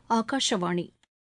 ஆகாஷவாணி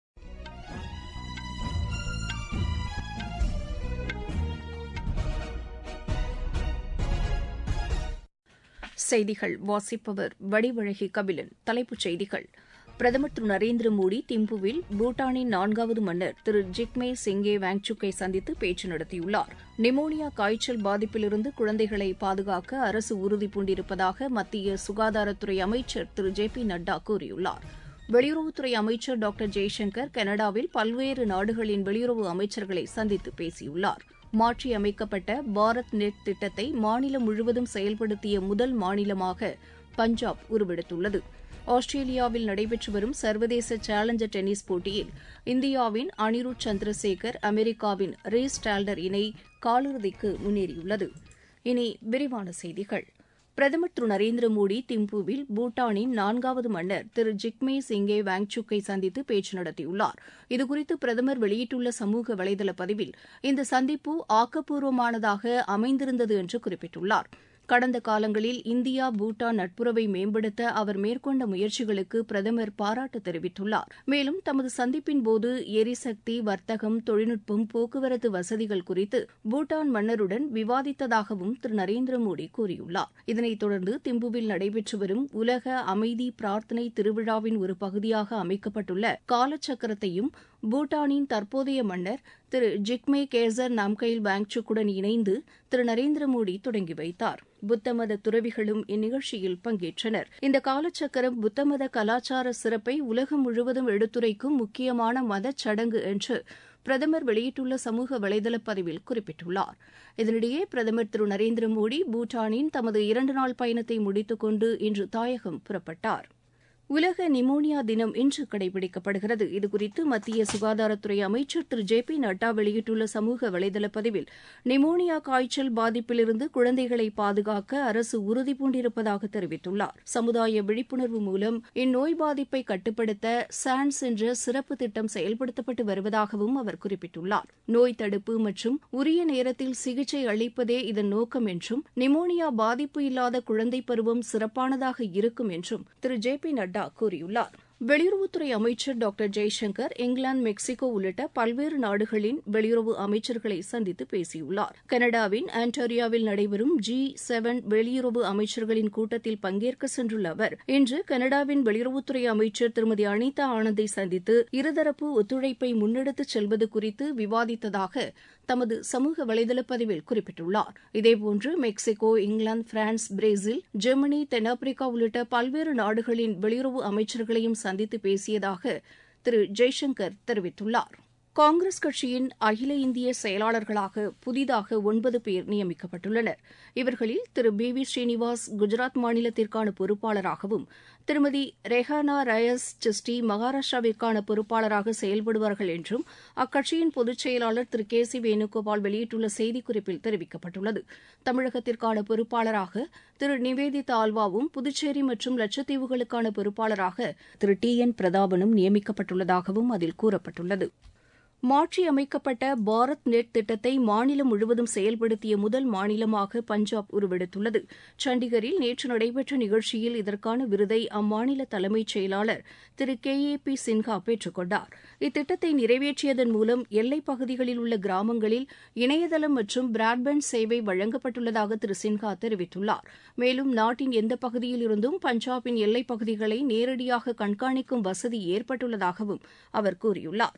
செய்திகள் வாசிப்பவர் வடிவழகி கபிலன் தலைப்புச் செய்திகள் பிரதமர் திரு நரேந்திர மோடி திம்புவில் பூட்டானின் நான்காவது மன்னர் திரு ஜிக்மே சிங்கே வாங்சுக்கை சந்தித்து பேச்சு நடத்தியுள்ளார் நிமோனியா காய்ச்சல் பாதிப்பிலிருந்து குழந்தைகளை பாதுகாக்க அரசு உறுதிபூண்டிருப்பதாக மத்திய சுகாதாரத்துறை அமைச்சர் திரு ஜே பி நட்டா கூறியுள்ளார் வெளியுறவுத்துறை அமைச்சர் டாக்டர் ஜெய்சங்கர் கனடாவில் பல்வேறு நாடுகளின் வெளியுறவு அமைச்சர்களை சந்தித்து பேசியுள்ளார் மாற்றியமைக்கப்பட்ட பாரத் நெட் திட்டத்தை மாநிலம் முழுவதும் செயல்படுத்திய முதல் மாநிலமாக பஞ்சாப் உருவெடுத்துள்ளது ஆஸ்திரேலியாவில் நடைபெற்று வரும் சர்வதேச சேலஞ்சர் டென்னிஸ் போட்டியில் இந்தியாவின் அனிருத் சந்திரசேகர் அமெரிக்காவின் ரீஸ் டால்டர் இணை காலிறுதிக்கு முன்னேறியுள்ளது இனி விரிவான செய்திகள் பிரதமர் திரு நரேந்திர மோடி திம்புவில் பூட்டானின் நான்காவது மன்னர் திரு ஜிக்மே சிங்கே வாங்சுக்கை சந்தித்து பேச்சு நடத்தியுள்ளார் இதுகுறித்து பிரதமர் வெளியிட்டுள்ள சமூக வலைதள பதிவில் இந்த சந்திப்பு ஆக்கப்பூர்வமானதாக அமைந்திருந்தது என்று குறிப்பிட்டுள்ளார் கடந்த காலங்களில் இந்தியா பூட்டான் நட்புறவை மேம்படுத்த அவர் மேற்கொண்ட முயற்சிகளுக்கு பிரதமர் பாராட்டு தெரிவித்துள்ளார் மேலும் தமது சந்திப்பின்போது எரிசக்தி வர்த்தகம் தொழில்நுட்பம் போக்குவரத்து வசதிகள் குறித்து பூட்டான் மன்னருடன் விவாதித்ததாகவும் திரு நரேந்திர மோடி கூறியுள்ளார் இதனைத் தொடர்ந்து திம்புவில் நடைபெற்று வரும் உலக அமைதி பிரார்த்தனை திருவிழாவின் ஒரு பகுதியாக அமைக்கப்பட்டுள்ள காலச்சக்கரத்தையும் பூட்டானின் தற்போதைய மன்னர் திரு ஜிக்மே கேசர் நாம்கைல் வாங்சுக்குடன் இணைந்து திரு நரேந்திர மோடி தொடங்கி வைத்தார் புத்தமத துறவிகளும் இந்நிகழ்ச்சியில் பங்கேற்றனர் இந்த காலச்சக்கரம் புத்தமத கலாச்சார சிறப்பை உலகம் முழுவதும் எடுத்துரைக்கும் முக்கியமான மதச் சடங்கு என்று பிரதமர் வெளியிட்டுள்ள சமூக வலைதள பதிவில் குறிப்பிட்டுள்ளார் இதனிடையே பிரதமர் திரு நரேந்திர மோடி பூட்டானின் தமது இரண்டு நாள் பயணத்தை முடித்துக் கொண்டு இன்று தாயகம் புறப்பட்டார் உலக நிமோனியா தினம் இன்று கடைபிடிக்கப்படுகிறது இதுகுறித்து மத்திய சுகாதாரத்துறை அமைச்சர் திரு ஜே பி நட்டா வெளியிட்டுள்ள சமூக வலைதள பதிவில் நிமோனியா காய்ச்சல் பாதிப்பிலிருந்து குழந்தைகளை பாதுகாக்க அரசு உறுதிபூண்டிருப்பதாக தெரிவித்துள்ளார் சமுதாய விழிப்புணர்வு மூலம் இந்நோய் பாதிப்பை கட்டுப்படுத்த சான்ஸ் என்ற சிறப்பு திட்டம் செயல்படுத்தப்பட்டு வருவதாகவும் அவர் குறிப்பிட்டுள்ளார் நோய் தடுப்பு மற்றும் உரிய நேரத்தில் சிகிச்சை அளிப்பதே இதன் நோக்கம் என்றும் நிமோனியா பாதிப்பு இல்லாத குழந்தை பருவம் சிறப்பானதாக இருக்கும் என்றும் திரு ஜே பி நட்டா கூறியுள்ளார் வெளியுறவுத்துறை அமைச்சர் டாக்டர் ஜெய்சங்கர் இங்கிலாந்து மெக்சிகோ உள்ளிட்ட பல்வேறு நாடுகளின் வெளியுறவு அமைச்சர்களை சந்தித்து பேசியுள்ளார் கனடாவின் ஆன்டாரியாவில் நடைபெறும் ஜி செவன் வெளியுறவு அமைச்சர்களின் கூட்டத்தில் பங்கேற்க சென்றுள்ள அவர் இன்று கனடாவின் வெளியுறவுத்துறை அமைச்சர் திருமதி அனிதா ஆனந்தை சந்தித்து இருதரப்பு ஒத்துழைப்பை முன்னெடுத்துச் செல்வது குறித்து விவாதித்ததாக தமது சமூக வலைதள பதிவில் குறிப்பிட்டுள்ளார் இதேபோன்று Mexico England France Brazil Germany தென்னாப்பிரிக்கா உள்ளிட்ட பல்வேறு நாடுகளின் வெளியுறவு அமைச்சர்களையும் சந்தித்து பேசியதாக திரு ஜெய்சங்கர் தெரிவித்துள்ளார் காங்கிரஸ் கட்சியின் அகில இந்திய செயலாளர்களாக புதிதாக ஒன்பது பேர் நியமிக்கப்பட்டுள்ளனர் இவர்களில் திரு பி வி ஸ்ரீனிவாஸ் குஜராத் மாநிலத்திற்கான பொறுப்பாளராகவும் திருமதி ரெஹானா ரயஸ் சிஸ்டி மகாராஷ்டிராவிற்கான பொறுப்பாளராக செயல்படுவார்கள் என்றும் அக்கட்சியின் பொதுச் செயலாளர் திரு கே சி வேணுகோபால் வெளியிட்டுள்ள செய்திக்குறிப்பில் தெரிவிக்கப்பட்டுள்ளது தமிழகத்திற்கான பொறுப்பாளராக திரு நிவேதிதா ஆல்வாவும் புதுச்சேரி மற்றும் லட்சத்தீவுகளுக்கான பொறுப்பாளராக திரு டி என் பிரதாபனும் நியமிக்கப்பட்டுள்ளதாகவும் அதில் கூறப்பட்டுள்ளது மாற்றியமைக்கப்பட்ட பாரத் நெட் திட்டத்தை மாநிலம் முழுவதும் செயல்படுத்திய முதல் மாநிலமாக பஞ்சாப் உருவெடுத்துள்ளது சண்டிகரில் நேற்று நடைபெற்ற நிகழ்ச்சியில் இதற்கான விருதை அம்மாநில தலைமைச் செயலாளர் திரு கே ஏ பி சின்ஹா பெற்றுக் கொண்டார் இத்திட்டத்தை நிறைவேற்றியதன் மூலம் எல்லைப் பகுதிகளில் உள்ள கிராமங்களில் இணையதளம் மற்றும் பிராட்பேண்ட் சேவை வழங்கப்பட்டுள்ளதாக திரு சின்ஹா தெரிவித்துள்ளார் மேலும் நாட்டின் எந்த பகுதியில் இருந்தும் பஞ்சாபின் எல்லைப் பகுதிகளை நேரடியாக கண்காணிக்கும் வசதி ஏற்பட்டுள்ளதாகவும் அவர் கூறியுள்ளார்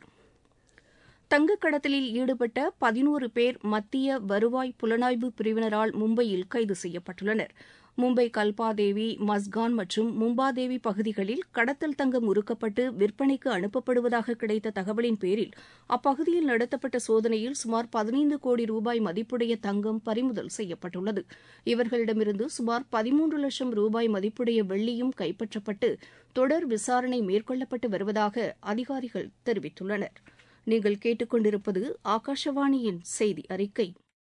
தங்கக் கடத்தலில் ஈடுபட்ட பதினோரு பேர் மத்திய வருவாய் புலனாய்வு பிரிவினரால் மும்பையில் கைது செய்யப்பட்டுள்ளனர் மும்பை கல்பாதேவி மஸ்கான் மற்றும் மும்பாதேவி பகுதிகளில் கடத்தல் தங்கம் உருக்கப்பட்டு விற்பனைக்கு அனுப்பப்படுவதாக கிடைத்த தகவலின் பேரில் அப்பகுதியில் நடத்தப்பட்ட சோதனையில் சுமார் பதினைந்து கோடி ரூபாய் மதிப்புடைய தங்கம் பறிமுதல் செய்யப்பட்டுள்ளது இவர்களிடமிருந்து சுமார் பதிமூன்று லட்சம் ரூபாய் மதிப்புடைய வெள்ளியும் கைப்பற்றப்பட்டு தொடர் விசாரணை மேற்கொள்ளப்பட்டு வருவதாக அதிகாரிகள் தெரிவித்துள்ளனர் நீங்கள் கேட்டுக்கொண்டிருப்பது ஆகாஷவாணியின் செய்தி அறிக்கை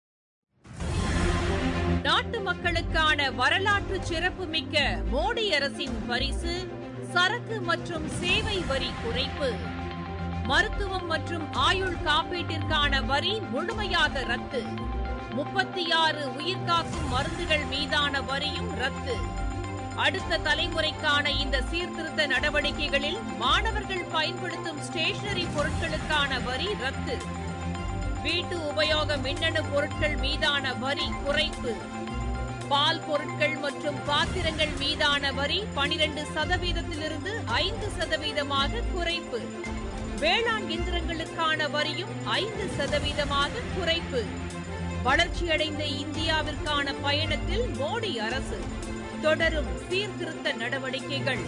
நாட்டு மக்களுக்கான வரலாற்று சிறப்புமிக்க மோடி அரசின் பரிசு சரக்கு மற்றும் சேவை வரி குறைப்பு மருத்துவம் மற்றும் ஆயுள் காப்பீட்டிற்கான வரி முழுமையாக ரத்து முப்பத்தி ஆறு உயிர்காக்கும் மருந்துகள் மீதான வரியும் ரத்து அடுத்த தலைமுறைக்கான இந்த சீர்திருத்த நடவடிக்கைகளில் மாணவர்கள் பயன்படுத்தும் ஸ்டேஷனரி பொருட்களுக்கான வரி ரத்து வீட்டு உபயோக மின்னணு பொருட்கள் மீதான வரி குறைப்பு பால் பொருட்கள் மற்றும் பாத்திரங்கள் மீதான வரி பனிரெண்டு சதவீதத்திலிருந்து ஐந்து சதவீதமாக குறைப்பு வேளாண் இயந்திரங்களுக்கான வரியும் ஐந்து சதவீதமாக குறைப்பு வளர்ச்சியடைந்த இந்தியாவிற்கான பயணத்தில் மோடி அரசு தொடரும் சீர்திருத்த நடவடிக்கைகள்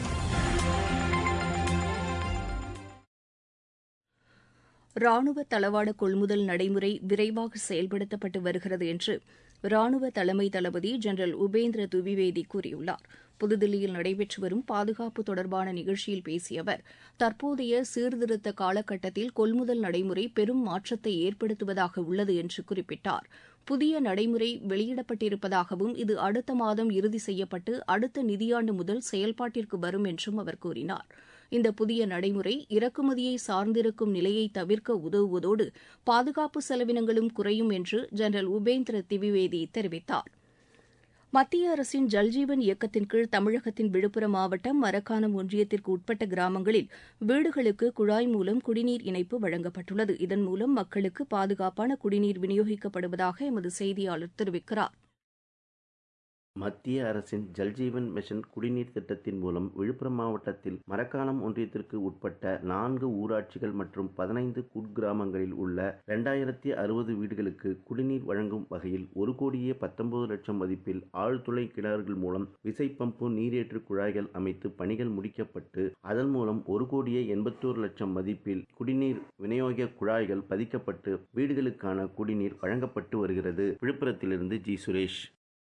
ராணுவ தளவாட கொள்முதல் நடைமுறை விரைவாக செயல்படுத்தப்பட்டு வருகிறது என்று ராணுவ தலைமை தளபதி ஜெனரல் உபேந்திர துவிவேதி கூறியுள்ளார் புதுதில்லியில் நடைபெற்று வரும் பாதுகாப்பு தொடர்பான நிகழ்ச்சியில் பேசிய அவர் தற்போதைய சீர்திருத்த காலகட்டத்தில் கொள்முதல் நடைமுறை பெரும் மாற்றத்தை ஏற்படுத்துவதாக உள்ளது என்று குறிப்பிட்டார் புதிய நடைமுறை வெளியிடப்பட்டிருப்பதாகவும் இது அடுத்த மாதம் இறுதி செய்யப்பட்டு அடுத்த நிதியாண்டு முதல் செயல்பாட்டிற்கு வரும் என்றும் அவர் கூறினார் இந்த புதிய நடைமுறை இறக்குமதியை சார்ந்திருக்கும் நிலையை தவிர்க்க உதவுவதோடு பாதுகாப்பு செலவினங்களும் குறையும் என்று ஜெனரல் உபேந்திர திவிவேதி தெரிவித்தார் மத்திய அரசின் ஜல்ஜீவன் இயக்கத்தின் கீழ் தமிழகத்தின் விழுப்புரம் மாவட்டம் மரக்காணம் ஒன்றியத்திற்கு உட்பட்ட கிராமங்களில் வீடுகளுக்கு குழாய் மூலம் குடிநீர் இணைப்பு வழங்கப்பட்டுள்ளது இதன் மூலம் மக்களுக்கு பாதுகாப்பான குடிநீர் விநியோகிக்கப்படுவதாக எமது செய்தியாளர் தெரிவிக்கிறார் மத்திய அரசின் ஜல்ஜீவன் மிஷன் குடிநீர் திட்டத்தின் மூலம் விழுப்புரம் மாவட்டத்தில் மரக்காணம் ஒன்றியத்திற்கு உட்பட்ட நான்கு ஊராட்சிகள் மற்றும் பதினைந்து குட்கிராமங்களில் உள்ள இரண்டாயிரத்தி அறுபது வீடுகளுக்கு குடிநீர் வழங்கும் வகையில் ஒரு கோடியே பத்தொன்பது லட்சம் மதிப்பில் ஆழ்துளை கிணறுகள் மூலம் விசை பம்பு நீரேற்று குழாய்கள் அமைத்து பணிகள் முடிக்கப்பட்டு அதன் மூலம் ஒரு கோடியே எண்பத்தோரு லட்சம் மதிப்பில் குடிநீர் விநியோக குழாய்கள் பதிக்கப்பட்டு வீடுகளுக்கான குடிநீர் வழங்கப்பட்டு வருகிறது விழுப்புரத்திலிருந்து ஜி சுரேஷ்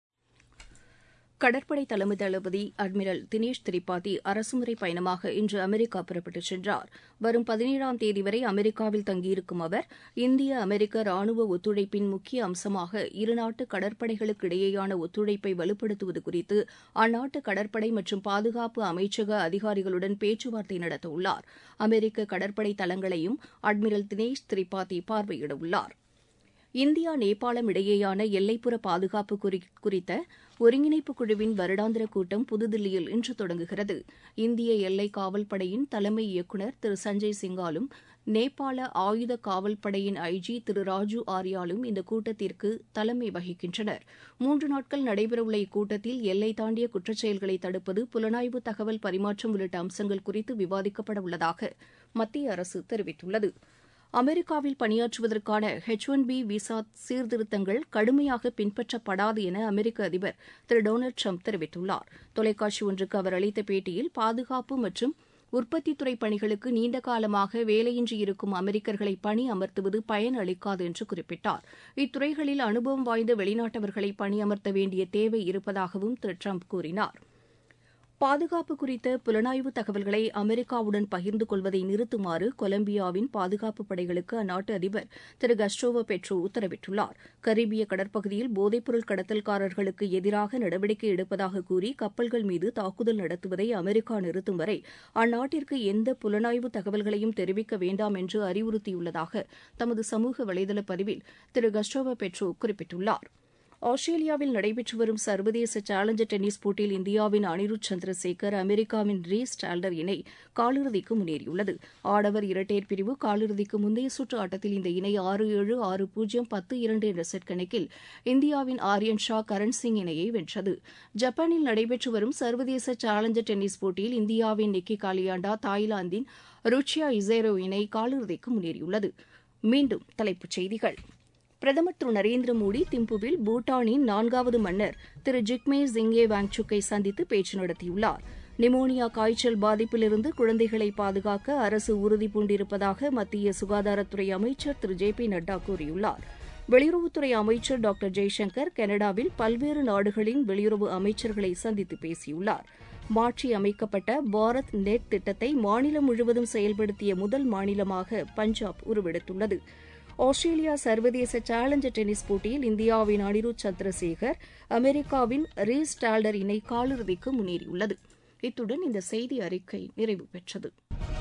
கடற்படை தலைமை தளபதி அட்மிரல் தினேஷ் திரிபாதி அரசுமுறை பயணமாக இன்று அமெரிக்கா புறப்பட்டுச் சென்றார் வரும் பதினேழாம் தேதி வரை அமெரிக்காவில் தங்கியிருக்கும் அவர் இந்திய அமெரிக்க ராணுவ ஒத்துழைப்பின் முக்கிய அம்சமாக இருநாட்டு கடற்படைகளுக்கு இடையேயான ஒத்துழைப்பை வலுப்படுத்துவது குறித்து அந்நாட்டு கடற்படை மற்றும் பாதுகாப்பு அமைச்சக அதிகாரிகளுடன் பேச்சுவார்த்தை நடத்தவுள்ளார் அமெரிக்க கடற்படை தளங்களையும் அட்மிரல் தினேஷ் திரிபாதி பார்வையிடவுள்ளார் இந்தியா நேபாளம் இடையேயான எல்லைப்புற பாதுகாப்பு குறித்த ஒருங்கிணைப்பு குழுவின் வருடாந்திர கூட்டம் புதுதில்லியில் இன்று தொடங்குகிறது இந்திய எல்லை காவல் படையின் தலைமை இயக்குநர் திரு சஞ்சய் சிங்காலும் நேபாள ஆயுத காவல் படையின் ஐஜி திரு ராஜு ஆர்யாலும் இந்த கூட்டத்திற்கு தலைமை வகிக்கின்றனர் மூன்று நாட்கள் நடைபெறவுள்ள இக்கூட்டத்தில் எல்லை தாண்டிய குற்றச்செயல்களை தடுப்பது புலனாய்வு தகவல் பரிமாற்றம் உள்ளிட்ட அம்சங்கள் குறித்து விவாதிக்கப்பட உள்ளதாக மத்திய அரசு தெரிவித்துள்ளது அமெரிக்காவில் பணியாற்றுவதற்கான ஹெச் ஒன் பி விசா சீர்திருத்தங்கள் கடுமையாக பின்பற்றப்படாது என அமெரிக்க அதிபர் திரு டொனால்டு ட்ரம்ப் தெரிவித்துள்ளார் தொலைக்காட்சி ஒன்றுக்கு அவர் அளித்த பேட்டியில் பாதுகாப்பு மற்றும் உற்பத்தித்துறை பணிகளுக்கு நீண்ட காலமாக வேலையின்றி இருக்கும் அமெரிக்கர்களை பணி அமர்த்துவது பயன் அளிக்காது என்று குறிப்பிட்டார் இத்துறைகளில் அனுபவம் வாய்ந்த வெளிநாட்டவர்களை பணியமர்த்த வேண்டிய தேவை இருப்பதாகவும் திரு ட்ரம்ப் கூறினார் பாதுகாப்பு குறித்த புலனாய்வு தகவல்களை அமெரிக்காவுடன் பகிர்ந்து கொள்வதை நிறுத்துமாறு கொலம்பியாவின் பாதுகாப்பு படைகளுக்கு அந்நாட்டு அதிபர் திரு கஸ்டோவோ பெட்ரோ உத்தரவிட்டுள்ளார் கரீபிய கடற்பகுதியில் போதைப்பொருள் கடத்தல்காரர்களுக்கு எதிராக நடவடிக்கை எடுப்பதாக கூறி கப்பல்கள் மீது தாக்குதல் நடத்துவதை அமெரிக்கா நிறுத்தும் வரை அந்நாட்டிற்கு எந்த புலனாய்வு தகவல்களையும் தெரிவிக்க வேண்டாம் என்று அறிவுறுத்தியுள்ளதாக தமது சமூக வலைதள பதிவில் திரு கஸ்டோவோ பெட்ரோ குறிப்பிட்டுள்ளார் ஆஸ்திரேலியாவில் நடைபெற்று வரும் சர்வதேச சேலஞ்சர் டென்னிஸ் போட்டியில் இந்தியாவின் அனிருத் சந்திரசேகர் அமெரிக்காவின் ரீஸ் டால்டர் இணை காலிறுதிக்கு முன்னேறியுள்ளது ஆடவர் இரட்டையர் பிரிவு காலிறுதிக்கு முந்தைய சுற்று ஆட்டத்தில் இந்த இணை ஆறு ஏழு ஆறு பூஜ்ஜியம் பத்து இரண்டு என்ற செட் கணக்கில் இந்தியாவின் ஆரியன் ஷா கரண் சிங் இணையை வென்றது ஜப்பானில் நடைபெற்று வரும் சர்வதேச சேலஞ்சர் டென்னிஸ் போட்டியில் இந்தியாவின் நிக்கி காலியாண்டா தாய்லாந்தின் ருச்சியா இசேரோ இணை காலிறுதிக்கு முன்னேறியுள்ளது மீண்டும் தலைப்புச் செய்திகள் பிரதமர் திரு நரேந்திர மோடி திம்புவில் பூட்டானின் நான்காவது மன்னர் திரு ஜிக்மே ஜிங்கே வாங்சுக்கை சந்தித்து பேச்சு நடத்தியுள்ளார் நிமோனியா காய்ச்சல் பாதிப்பிலிருந்து குழந்தைகளை பாதுகாக்க அரசு உறுதி பூண்டிருப்பதாக மத்திய சுகாதாரத்துறை அமைச்சர் திரு ஜே பி நட்டா கூறியுள்ளார் வெளியுறவுத்துறை அமைச்சர் டாக்டர் ஜெய்சங்கர் கனடாவில் பல்வேறு நாடுகளின் வெளியுறவு அமைச்சர்களை சந்தித்து பேசியுள்ளார் மாற்றி அமைக்கப்பட்ட பாரத் நெட் திட்டத்தை மாநிலம் முழுவதும் செயல்படுத்திய முதல் மாநிலமாக பஞ்சாப் உருவெடுத்துள்ளது ஆஸ்திரேலியா சர்வதேச சேலஞ்சர் டென்னிஸ் போட்டியில் இந்தியாவின் அனிருத் சந்திரசேகர் அமெரிக்காவின் ரீஸ் டால்டர் இணை காலிறுதிக்கு முன்னேறியுள்ளது இத்துடன் இந்த செய்தி அறிக்கை நிறைவு பெற்றது